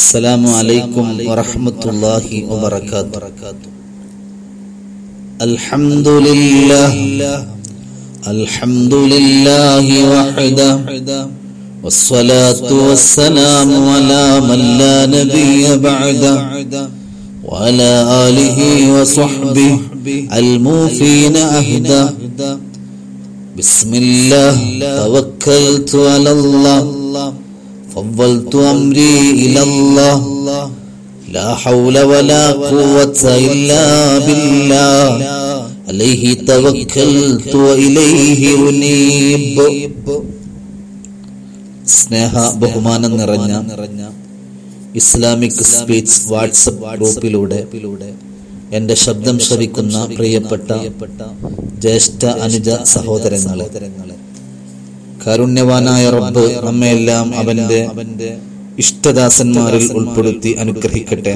السلام عليكم ورحمة الله وبركاته الحمد لله الحمد لله وحده والصلاة والسلام على من لا نبي بعده وعلى آله وصحبه الموفين أهده بسم الله توكلت على الله فضلت أمري إلى الله لا حول ولا قوة إلا بالله عليه توكلت وإليه أنيب സ്നേഹ ബഹുമാനം നിറഞ്ഞ Islamic speech WhatsApp ഗ്രൂപ്പിലൂടെ എന്റെ ശബ്ദം ശ്രവിക്കുന്ന പ്രിയപ്പെട്ട ജ്യേഷ്ഠ അനുജ സഹോദരങ്ങളെ കാരുണ്യവാനായ റബ്ബ് നമ്മയെല്ലാം അവന്റെ ഇഷ്ടദാസന്മാരിൽ ഉൾപ്പെടുത്തി അനുഗ്രഹിക്കട്ടെ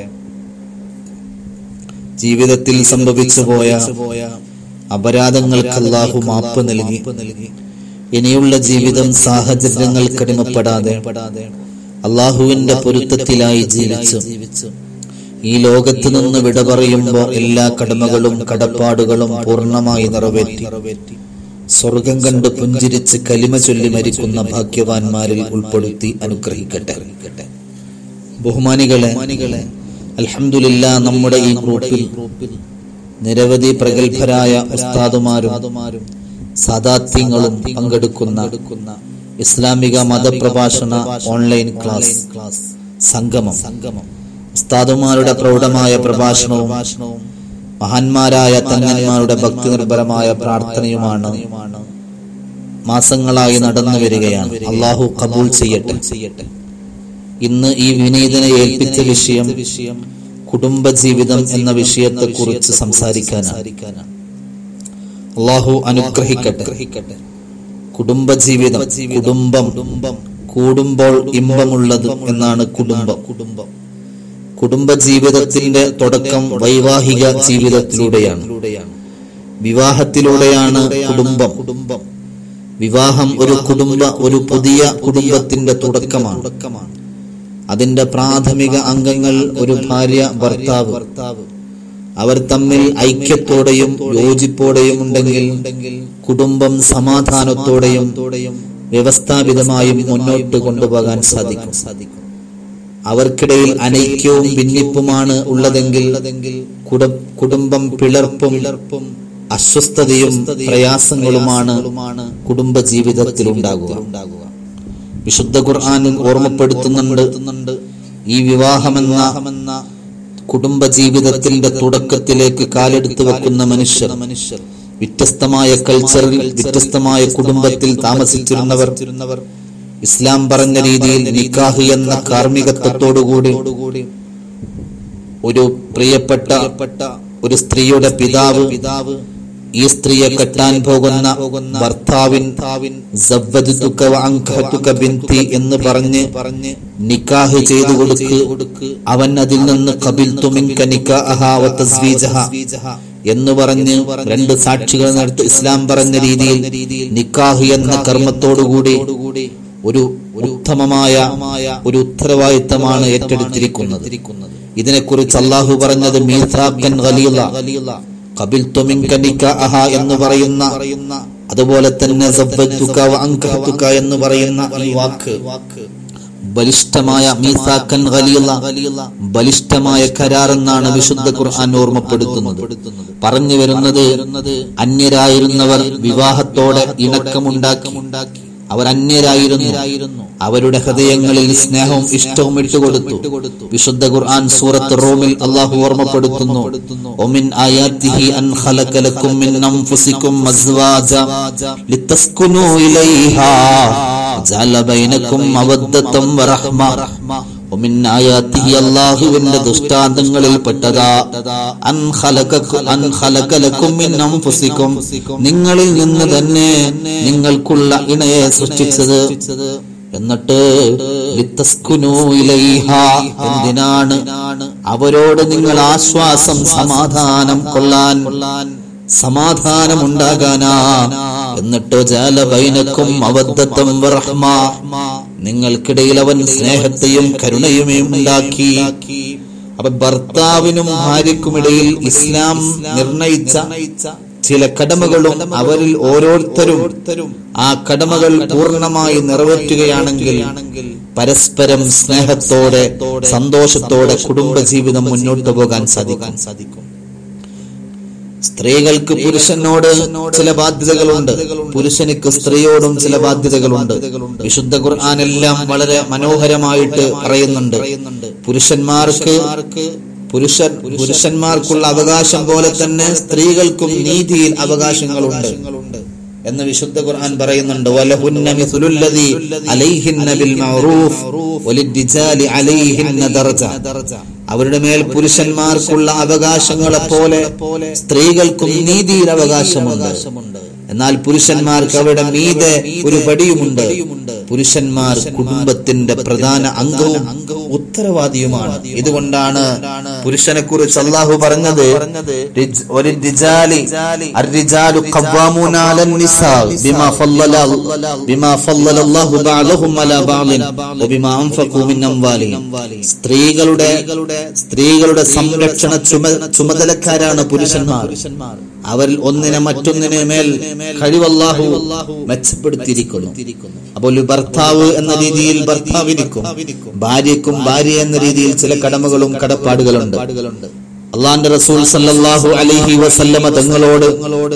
ജീവിതത്തിൽ സംഭവിച്ചു പോയ അപരാധങ്ങൾക്ക് അല്ലാഹു മാപ്പ് നൽകി ഇനിയുള്ള ജീവിതം സാഹചര്യങ്ങൾക്കടിമപ്പെടാതെ അള്ളാഹുവിന്റെ പൊരുത്തത്തിലായി ജീവിച്ചു ഈ ലോകത്ത് നിന്ന് വിട പറയുമ്പോൾ എല്ലാ കടമകളും കടപ്പാടുകളും പൂർണ്ണമായി നിറവേറ്റി സ്വർഗം കണ്ട് പുഞ്ചിരിച്ച് കലിമ ചൊല്ലി മരിക്കുന്ന ഭാഗ്യവാന്മാരിൽ ഉൾപ്പെടുത്തി അനുഗ്രഹിക്കട്ടെ ബഹുമാനികളെ അൽഹംദുലില്ല നമ്മുടെ ഈ ഗ്രൂപ്പിൽ നിരവധി പ്രഗത്ഭരായ ഉസ്താദുമാരും സാദാത്യങ്ങളും പങ്കെടുക്കുന്ന ഇസ്ലാമിക മതപ്രഭാഷണ ഓൺലൈൻ ക്ലാസ് സംഗമം ഉസ്താദുമാരുടെ പ്രൗഢമായ പ്രഭാഷണവും മഹാന്മാരായ തങ്ങന്മാരുടെ ഭക്തി നിർഭരമായ പ്രാർത്ഥനയുമാണ് മാസങ്ങളായി നടന്നു വരികയാണ് അള്ളാഹു കബൂൾ ചെയ്യട്ടെ ഇന്ന് ഈ വിനീതനെ ഏൽപ്പിച്ച വിഷയം കുടുംബജീവിതം എന്ന വിഷയത്തെ കുറിച്ച് സംസാരിക്കാനാണ് അള്ളാഹു അനുഗ്രഹിക്കട്ടെ കുടുംബജീവിതം കുടുംബം കൂടുമ്പോൾ ഇമ്പമുള്ളത് എന്നാണ് കുടുംബം കുടുംബം കുടുംബജീവിതത്തിന്റെ തുടക്കം വൈവാഹിക ജീവിതത്തിലൂടെയാണ് വിവാഹത്തിലൂടെയാണ് കുടുംബം കുടുംബം വിവാഹം ഒരു കുടുംബ ഒരു പുതിയ കുടുംബത്തിന്റെ തുടക്കമാണ് അതിന്റെ പ്രാഥമിക അംഗങ്ങൾ ഒരു ഭാര്യ ഭർത്താവ് ഭർത്താവ് അവർ തമ്മിൽ ഐക്യത്തോടെയും യോജിപ്പോടെയും ഉണ്ടെങ്കിൽ കുടുംബം സമാധാനത്തോടെയും വ്യവസ്ഥാപിതമായും മുന്നോട്ട് കൊണ്ടുപോകാൻ സാധിക്കും സാധിക്കും അവർക്കിടയിൽ അനൈക്യവും ഭിന്നിപ്പുമാണ് ഉള്ളതെങ്കിൽ കുടുംബം പിളർപ്പും അസ്വസ്ഥതയും പ്രയാസങ്ങളുമാണ് കുടുംബ ജീവിതത്തിൽ ഉണ്ടാകുക വിശുദ്ധ ഖുർആാനും ഓർമ്മപ്പെടുത്തുന്നുണ്ട് ഈ വിവാഹമെന്ന കുടുംബ ജീവിതത്തിന്റെ തുടക്കത്തിലേക്ക് കാലെടുത്ത് വെക്കുന്ന മനുഷ്യർ മനുഷ്യർ വ്യത്യസ്തമായ കൾച്ചറിൽ വ്യത്യസ്തമായ കുടുംബത്തിൽ താമസിച്ചിരുന്നവർ ഇസ്ലാം പറഞ്ഞ രീതിയിൽ നിക്കാഹ് എന്ന കാർമ്മികത്വത്തോടുകൂടി ഒരു പ്രിയപ്പെട്ട ഒരു സ്ത്രീയുടെ പിതാവ് പിതാവ് ഈ സ്ത്രീയെ കെട്ടാൻ പോകുന്ന ഭർത്താവിൻ ബിന്തി എന്ന് പറഞ്ഞ് പറഞ്ഞ് നിക്കാഹ് ചെയ്തു കൊടുക്ക് അവൻ അതിൽ നിന്ന് കപിൽ തുമിൻക എന്ന് പറഞ്ഞ് രണ്ട് സാക്ഷികൾ നടത്തി ഇസ്ലാം പറഞ്ഞ രീതിയിൽ നിക്കാഹ് എന്ന കർമ്മത്തോടുകൂടി ഒരു ഉത്തമമായ ഒരു ഉത്തരവാദിത്തമാണ് ഏറ്റെടുത്തിരിക്കുന്നത് ഇതിനെക്കുറിച്ച് അള്ളാഹു പറഞ്ഞത് മീസാക്കൻ കപിൽ അഹ എന്ന് പറയുന്ന അതുപോലെ തന്നെ എന്ന് പറയുന്ന ഈ വാക്ക് ബലിഷ്ഠമായ മീസാക്കൻ ബലിഷ്ഠമായ കരാർ എന്നാണ് വിശുദ്ധ ഖുർആൻ ഓർമ്മപ്പെടുത്തുന്നത് പറഞ്ഞു വരുന്നത് അന്യരായിരുന്നവർ വിവാഹത്തോടെ ഇണക്കമുണ്ടാക്കി അവർ അന്യരായിരുന്നു അവരുടെ ഹൃദയങ്ങളിൽ സ്നേഹവും ഇഷ്ടവും ഇട്ടുകൊടുത്തു വിശുദ്ധ ഖുർആൻ സൂറത്ത് റോമിൽ അള്ളാഹു ഓർമ്മപ്പെടുത്തുന്നു ഒമിൻ ആയാത്തിഹി അൻ ഖലഖ ലക്കും മിൻ അൻഫുസിക്കും അസ്വാജ ലിതസ്കുനു ഇലൈഹാ ജഅല ബൈനക്കും മവദ്ദത്തം വറഹ്മ ഒമിൻ ആയാത്തിഹി അല്ലാഹുവിന്റെ ദൃഷ്ടാന്തങ്ങളിൽ പെട്ടതാ അൻ ഖലഖ അൻ ഖലഖ ലക്കും മിൻ അൻഫുസിക്കും നിങ്ങളിൽ നിന്ന് തന്നെ നിങ്ങൾക്കുള്ള ഇണയെ സൃഷ്ടിച്ചത് എന്നിട്ട് എന്തിനാണ് അവരോട് നിങ്ങൾ ആശ്വാസം സമാധാനം കൊള്ളാൻ സമാധാനമുണ്ടാകാനാ എന്നിട്ടോ ജാലബൈനക്കും അവദ്ധത്തം റഹ്മ നിങ്ങൾക്കിടയിൽ അവൻ സ്നേഹത്തെയും കരുണയുമേയും ഉണ്ടാക്കി അപ്പൊ ഭർത്താവിനും ഭാര്യക്കുമിടയിൽ ഇസ്ലാം നിർണയിച്ച ചില കടമകളും അവരിൽ ഓരോരുത്തരും ആ കടമകൾ പൂർണ്ണമായി നിറവേറ്റുകയാണെങ്കിൽ പരസ്പരം സ്നേഹത്തോടെ സന്തോഷത്തോടെ കുടുംബജീവിതം മുന്നോട്ട് പോകാൻ സാധിക്കാൻ സാധിക്കും സ്ത്രീകൾക്ക് പുരുഷനോട് ചില ബാധ്യതകളുണ്ട് പുരുഷനിക്ക് സ്ത്രീയോടും ചില ബാധ്യതകളുണ്ട് വിശുദ്ധ ഖുർആൻ എല്ലാം വളരെ മനോഹരമായിട്ട് പറയുന്നുണ്ട് പുരുഷന്മാർക്ക് പുരുഷൻ പുരുഷന്മാർക്കുള്ള അവകാശം പോലെ തന്നെ സ്ത്രീകൾക്കും നീതിയിൽ അവകാശങ്ങളുണ്ട് എന്ന് വിശുദ്ധ ഖുർആൻ പറയുന്നുണ്ട് വലഹുന്ന മിസ്ലുല്ലദി അലൈഹിന്ന ബിൽ മഅറൂഫ് വലിദ്ദിജാലി അലൈഹിന്ന ദർജ അവരുടെ മേൽ പുരുഷന്മാർക്കുള്ള അവകാശങ്ങളെ പോലെ സ്ത്രീകൾക്കും നീതിയിൽ അവകാശമുണ്ട് എന്നാൽ പുരുഷന്മാർക്ക് അവരുടെ മീതെ ഒരു പടിയുമുണ്ട് പുരുഷന്മാർ കുടുംബത്തിന്റെ പ്രധാന അംഗവും ഉത്തരവാദിയുമാണ് ഇതുകൊണ്ടാണ് പുരുഷനെ കുറിച്ച് അള്ളാഹു പറഞ്ഞത് റിജ്- ഒരു റിജാലി الرجال قوامون على النساء بما فضل بما فضل الله بعضهم على بعض وبما انفقوا من اموالهم സ്ത്രീകളുടെ സ്ത്രീകളുടെ സംരക്ഷണ ചുമ ചുമതലക്കാരാണ് പുരുഷന്മാർ അവരിൽ ഒന്നിനെ മറ്റൊന്നിനെ മേൽ കഴിവല്ലാഹു മെച്ചപ്പെടുത്തിയിരിക്കുന്നു അപ്പോൾ ഒരു ഭർത്താവ് എന്ന രീതിയിൽ ഭർത്താവിനിക്കും ഭാര്യക്കും ഭാര്യ എന്ന രീതിയിൽ ചില കടമകളും കടപ്പാടുകളുണ്ട് അള്ളാന്റെ റസൂൽ സല്ലല്ലാഹു അലൈഹി വസല്ലമ തങ്ങളോട്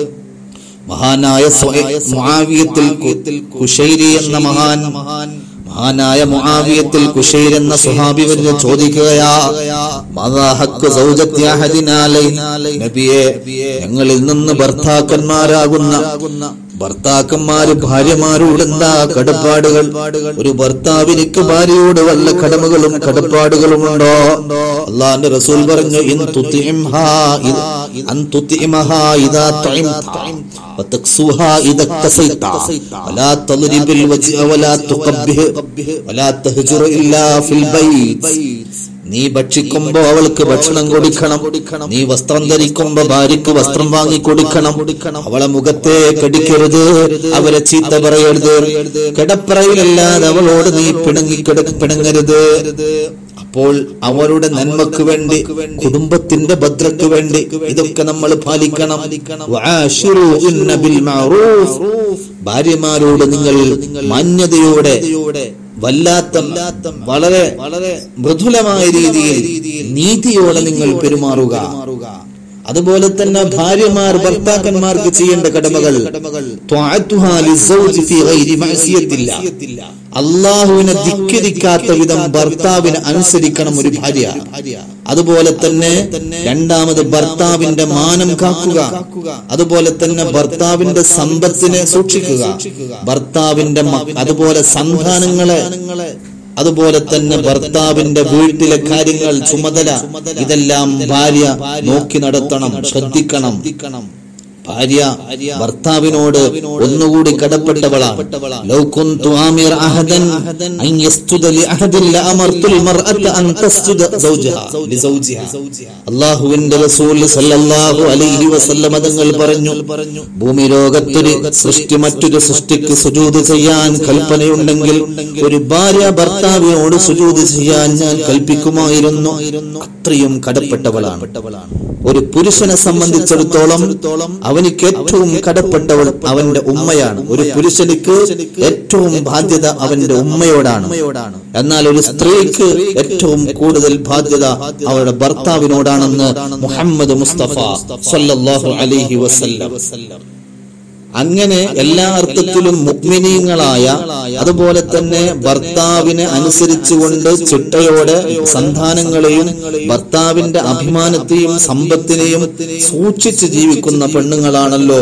മഹാനായ സ്വ- മുആവിയത്തിൽ കു- കുശൈരി എന്ന മഹാൻ മഹാനായ മുആവിയത്തിൽ കുശൈർ എന്ന സുഹാബി വന്ന് ചോദിക്കുകയാ മാതാ ഹക്ക് സൗജത്തി അഹദിനാ അലൈ- നബിയെ ഞങ്ങളിൽ നിന്ന് ഭർത്താക്കന്മാരാകുന്ന ഭർത്താക്കന്മാര് ഭാര്യമാരോട് എന്താ കടപ്പാടുകൾ ഒരു ഭർത്താവിനിക്ക് ഭാര്യയോട് വല്ല കടമകളും കടപ്പാടുകളും ഉണ്ടോ അള്ളാന്റെ റസൂൽ പറഞ്ഞു ഇൻ തുതിഇംഹാ ഇദ- അൻ തുതിഇമഹാ ഇദാ തുഇംത വതക്സുഹാ ഇദ ഇക്തസൈത വലാ തദ്രിബിൽ വജ്ഹ വലാ തുഖബ്ബിഹ് വലാ തഹ്ജുർ ഇല്ലാ ഫിൽ ബൈത്ത് നീ ഭക്ഷിക്കുമ്പോ അവൾക്ക് ഭക്ഷണം കൊടുക്കണം നീ വസ്ത്രം ധരിക്കുമ്പോ ഭാര്യക്ക് വസ്ത്രം വാങ്ങി കൊടുക്കണം അവളെ മുഖത്തെ കടിക്കരുത് അവരെ ചീത്ത പറയരുത് കിടപ്പറയിലല്ലാതെ അവളോട് നീ പിണങ്ങി കിട പിണങ്ങരുത് അപ്പോൾ അവരുടെ നന്മക്ക് വേണ്ടി കുടുംബത്തിന്റെ ഭദ്രക്ക് വേണ്ടി ഇതൊക്കെ നമ്മൾ പാലിക്കണം വആശിറൂഹുന്ന ബിൽ മഅറൂഫ്. ഭാര്യമാരോട് നിങ്ങൾ മാന്യതയോടെ വല്ലാത്ത വളരെ വളരെ മൃദുലമായ രീതിയിൽ നീതിയോടെ നിങ്ങൾ പെരുമാറുക അതുപോലെ തന്നെ ഭാര്യമാർ ഭർത്താക്കന്മാർക്ക് ചെയ്യേണ്ട കടമകൾ ത്വഅത്തുഹാ ലിസ്സൗജി ഫീ ഗൈരി മഅസിയത്തില്ല. അള്ളാഹുവിനെ ധിക്കരിക്കാത്ത വിധം ഭർത്താവിനെ അനുസരിക്കണം ഒരു ഭാര്യ അതുപോലെ തന്നെ രണ്ടാമത് ഭർത്താവിന്റെ മാനം കാക്കുക അതുപോലെ തന്നെ ഭർത്താവിന്റെ സമ്പത്തിനെ സൂക്ഷിക്കുക ഭർത്താവിന്റെ മ- അതുപോലെ സന്താനങ്ങളെ അതുപോലെ തന്നെ ഭർത്താവിന്റെ വീട്ടിലെ കാര്യങ്ങൾ ചുമതല ഇതെല്ലാം ഭാര്യ നോക്കി നടത്തണം ശ്രദ്ധിക്കണം ഭാര്യ ഭർത്താവിനോട് ഒന്നുകൂടി കടപ്പെട്ടവളാണ് ലൗ കുന്തു ആമിർ അഹദൻ അൻ യസ്ജുദ ലിഅഹദിൻ ലഅമർതുൽ മർഅത അൻ തസ്ജുദ സൗജഹാ ലിസൗജിഹാ അല്ലാഹുവിന്റെ റസൂൽ സല്ലല്ലാഹു അലൈഹി വസല്ലമ തങ്ങൾ പറഞ്ഞു ഭൂമി ലോകത്തൊരു സൃഷ്ടി മറ്റൊരു സൃഷ്ടിക്ക് സുജൂദ് ചെയ്യാൻ കൽപ്പനയുണ്ടെങ്കിൽ ഒരു ഭാര്യ ഭർത്താവിനോട് സുജൂദ് ചെയ്യാൻ ഞാൻ കൽപ്പിക്കുമായിരുന്നു അത്രയും കടപ്പെട്ടവളാണ് ഒരു പുരുഷനെ സംബന്ധിച്ചിടത്തോളം അവനിക്ക് ഏറ്റവും കടപ്പെട്ടവൾ അവന്റെ ഉമ്മയാണ് ഒരു പുരുഷനിക്ക് ഏറ്റവും ബാധ്യത അവന്റെ ഉമ്മയോടാണ് എന്നാൽ ഒരു സ്ത്രീക്ക് ഏറ്റവും കൂടുതൽ ബാധ്യത അവരുടെ ഭർത്താവിനോടാണെന്ന് മുഹമ്മദ് മുസ്തഫ സല്ലല്ലാഹു അലൈഹി വസല്ലം അങ്ങനെ എല്ലാ അർത്ഥത്തിലും മുഗ്മിനീങ്ങളായ അതുപോലെ തന്നെ ഭർത്താവിനെ അനുസരിച്ചുകൊണ്ട് ചിട്ടയോടെ സന്താനങ്ങളെയും ഭർത്താവിന്റെ അഭിമാനത്തെയും സമ്പത്തിനെയും സൂക്ഷിച്ച് ജീവിക്കുന്ന പെണ്ണുങ്ങളാണല്ലോ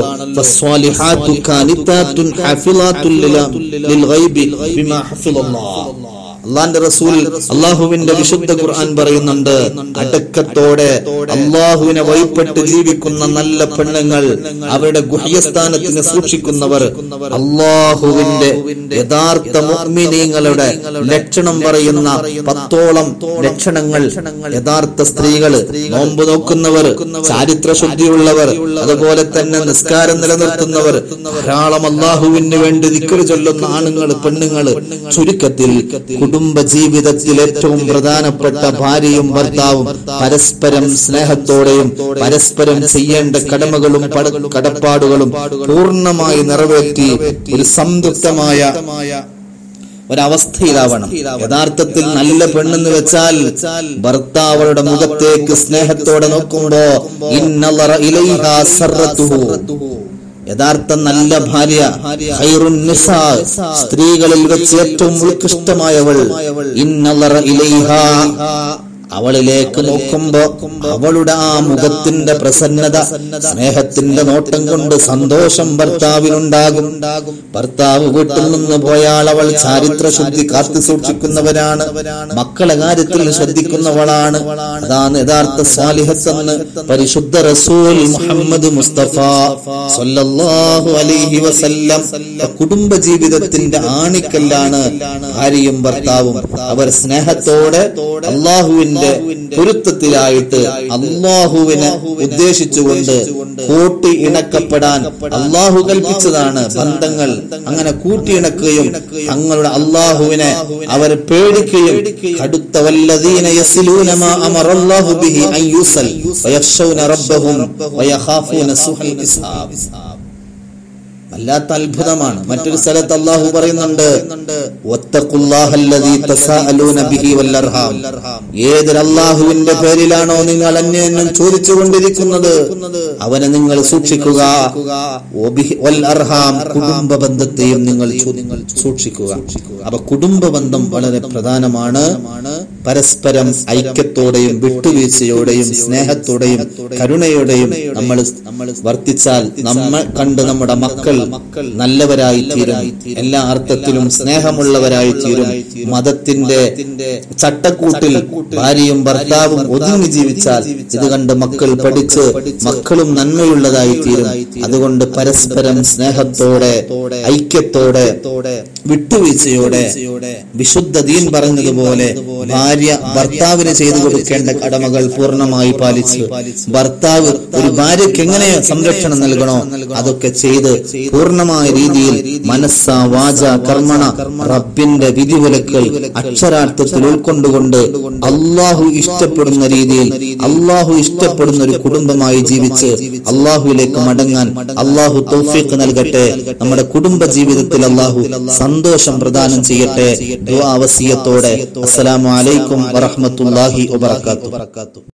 ഫസ്വാലിഹാത്തു കാനിത്താത്തുൻ ഹാഫിളാത്തുൽ ലില- ലിൽഗൈബി ബിമാ ഹഫിളല്ലാഹ്. അള്ളാന്റെ റസൂൽ അള്ളാഹുവിന്റെ വിശുദ്ധ ഖുർആൻ പറയുന്നുണ്ട് അടക്കത്തോടെ അള്ളാഹുവിനെ വഴിപ്പെട്ട് ജീവിക്കുന്ന നല്ല പെണ്ണുങ്ങൾ അവരുടെ ഗുഹ്യസ്ഥാനത്തിനെ സൂക്ഷിക്കുന്നവർ അള്ളാഹുവിന്റെ യഥാർത്ഥ മുഅ്മിനീങ്ങളുടെ ലക്ഷണം പറയുന്ന പത്തോളം ലക്ഷണങ്ങൾ യഥാർത്ഥ സ്ത്രീകള് നോമ്പ് നോക്കുന്നവർ ചാരിത്ര ശുദ്ധിയുള്ളവർ അതുപോലെ തന്നെ നിസ്കാരം നിലനിർത്തുന്നവർ ധാരാളം അള്ളാഹുവിന് വേണ്ടി ദിക്കറ് ചൊല്ലുന്ന ആണുങ്ങൾ പെണ്ണുങ്ങൾ ചുരുക്കത്തിൽ കുടുംബ ജീവിതത്തിൽ ഏറ്റവും പ്രധാനപ്പെട്ട ഭാര്യയും ഭർത്താവും പരസ്പരം സ്നേഹത്തോടെയും പരസ്പരം ചെയ്യേണ്ട കടമകളും പട- കടപ്പാടുകളും പൂർണ്ണമായി നിറവേറ്റി ഒരു സംതൃപ്തമായ ഒരവസ്ഥയിലാവണം യഥാർത്ഥത്തിൽ നല്ല പെണ്ണെന്ന് വെച്ചാൽ ഭർത്താവളുടെ മുഖത്തേക്ക് സ്നേഹത്തോടെ നോക്കുമ്പോ ഇന്നളറ ഇലൈഹാ സർറത്തുഹു. യഥാർത്ഥ നല്ല ഭാര്യ ഖൈറുൻ നിസാ, സ്ത്രീകളിൽ വെച്ച് ഏറ്റവും ഉത്കൃഷ്ടമായവൾ ഇന്നളറ ഇലൈഹാ അവളിലേക്ക് നോക്കുമ്പോ അവളുടെ ആ മുഖത്തിന്റെ പ്രസന്നത സ്നേഹത്തിന്റെ നോട്ടം കൊണ്ട് സന്തോഷം ഭർത്താവിനുണ്ടാകും ഭർത്താവ് വീട്ടിൽ നിന്ന് പോയാൽ അവൾ ചാരിത്ര ശുദ്ധി കാത്തു സൂക്ഷിക്കുന്നവരാണ് മക്കളെ കാര്യത്തിൽ ശ്രദ്ധിക്കുന്നവളാണ് അതാണ് യഥാർത്ഥ സ്വാലിഹത്തെന്ന് പരിശുദ്ധ റസൂൽ മുഹമ്മദ് മുസ്തഫ സല്ലല്ലാഹു അലൈഹി വസല്ലം കുടുംബ ജീവിതത്തിന്റെ ആണിക്കല്ലാണ് ഭാര്യയും ഭർത്താവും അവർ സ്നേഹത്തോടെ അള്ളാഹുവിന്റെ പൊരുത്തത്തിലായിട്ട് അള്ളാഹുവിനെ ഉദ്ദേശിച്ചുകൊണ്ട് കൂട്ടി ഇണക്കപ്പെടാൻ അള്ളാഹു കൽപ്പിച്ചതാണ് ബന്ധങ്ങൾ അങ്ങനെ കൂട്ടിയിണക്കുകയും തങ്ങളുടെ അള്ളാഹുവിനെ അവർ പേടിക്കുകയും കടുത്ത വല്ലദീന യസ്ലൂന മാ അമറല്ലാഹു ബിഹി അൻ യുസൽ വയഖ്ശൗന റബ്ബഹും വയഖാഫൂന സുഹൽ ഹിസാബ് വല്ലാത്ത അത്ഭുതമാണ് മറ്റൊരു സ്ഥലത്ത് അള്ളാഹു പറയുന്നുണ്ട് "വത്തഖുല്ലാഹല്ലദീ തസാഅലൂന ബിഹി വല്ലർഹാം." ഏതൊരു അള്ളാഹുവിന്റെ പേരിലാണോ നിങ്ങൾ അന്യോന്യം ചോദിച്ചുകൊണ്ടിരിക്കുന്നത് അവനെ നിങ്ങൾ സൂക്ഷിക്കുക വബിഹി- വൽ അർഹാം കുടുംബ ബന്ധത്തെയും നിങ്ങൾ ചോ- സൂക്ഷിക്കുക അപ്പൊ കുടുംബ ബന്ധം വളരെ പ്രധാനമാണ് പരസ്പരം ഐക്യത്തോടെയും വിട്ടുവീഴ്ചയോടെയും സ്നേഹത്തോടെയും കരുണയോടെയും നമ്മൾ നമ്മൾ വർത്തിച്ചാൽ നമ്മൾ കണ്ട് നമ്മുടെ മക്കൾ നല്ലവരായി തീരും എല്ലാ അർത്ഥത്തിലും സ്നേഹമുള്ളവരായി തീരും മതത്തിന്റെ ചട്ടക്കൂട്ടിൽ ഭാര്യയും ഭർത്താവും ഒതുങ്ങി ജീവിച്ചാൽ ഇത് കണ്ട് മക്കൾ പഠിച്ച് മക്കളും നന്മയുള്ളതായി തീരും അതുകൊണ്ട് പരസ്പരം സ്നേഹത്തോടെ ഐക്യത്തോടെ വിട്ടുവീഴ്ചയോടെ വിശുദ്ധ ദീൻ പറഞ്ഞതുപോലെ ഭാര്യ ഭർത്താവിന് ചെയ്തു കൊടുക്കേണ്ട കടമകൾ പൂർണ്ണമായി പാലിച്ച് ഭർത്താവ് ഒരു ഭാര്യയ്ക്ക് എങ്ങനെ സംരക്ഷണം നൽകണോ അതൊക്കെ ചെയ്ത് പൂർണ്ണമായ രീതിയിൽ മനസ്സ വാച കർമ്മണ റബ്ബിന്റെ വിധിവിലക്കൾ അക്ഷരാർത്ഥത്തിൽ ഉൾക്കൊണ്ടുകൊണ്ട് അള്ളാഹു ഇഷ്ടപ്പെടുന്ന രീതിയിൽ അള്ളാഹു ഇഷ്ടപ്പെടുന്ന ഒരു കുടുംബമായി ജീവിച്ച് അള്ളാഹുവിലേക്ക് മടങ്ങാൻ അള്ളാഹു തൗഫീഖ് നൽകട്ടെ നമ്മുടെ കുടുംബ ജീവിതത്തിൽ അള്ളാഹു സന്തോഷം പ്രദാനം ചെയ്യട്ടെ ദുആ വസിയത്തോടെ അസ്സലാമു അലൈക്കും വറഹ്മത്തുള്ളാഹി വബറകാതുഹു